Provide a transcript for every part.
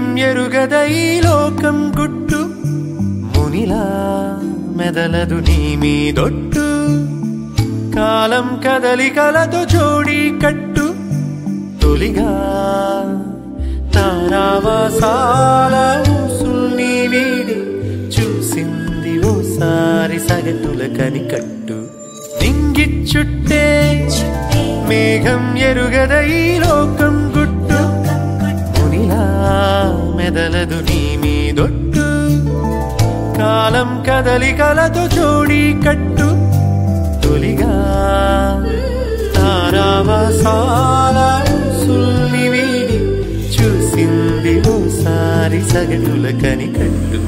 మేఘం ఎరుగద ఈ లోకం గుట్టు మునిలా మెదలదు నీ మీదొట్టు కాలం కదలికలతో జోడి కట్టు తొలిగా తారావాసాల ఊసుల్ని వీడి చూసింది ఓసారి సగటుల కనికట్టు నింగిచ్చుట్టే మేఘం ఎరుగద ఈ లోకం గుట్టు మునిలా మెదలదు నీ మీదొట్టు కాలం కదలికలతో జోడి కట్టు తొలిగా తారావసాల సుల్లి వీడి చూసింది ఓసారి సగటుల కనికట్టు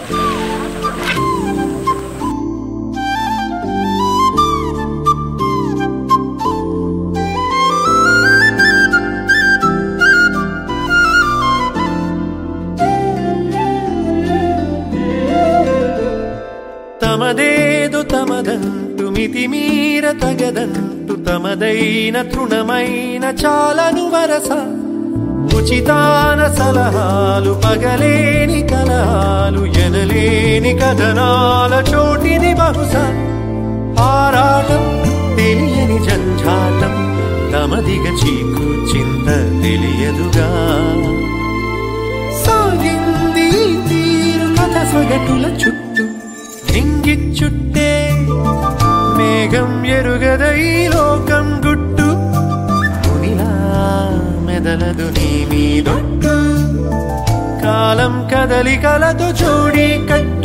తమదేదు తమదంటు మితిమీర తగదంటు తమదైన తృణమైన చాలను వరస ఉచితాన సలహాలు పగలేని కలహాలు ఎనలేని కథనాల చోటిది బహుశా ఆరాటం తెలియని జంఝాటం తమదిగ చీకు చింత తెలియదుగా సాగింది ఈ తీరు కథ సగటుల చుట్టూ నింగి చుట్టే మేఘం ఎరుగద ఈ లోకం గుట్టు మునిలా మెదలదు నీ మీదొట్టు కాలం కదలికలతో జోడి కట్టు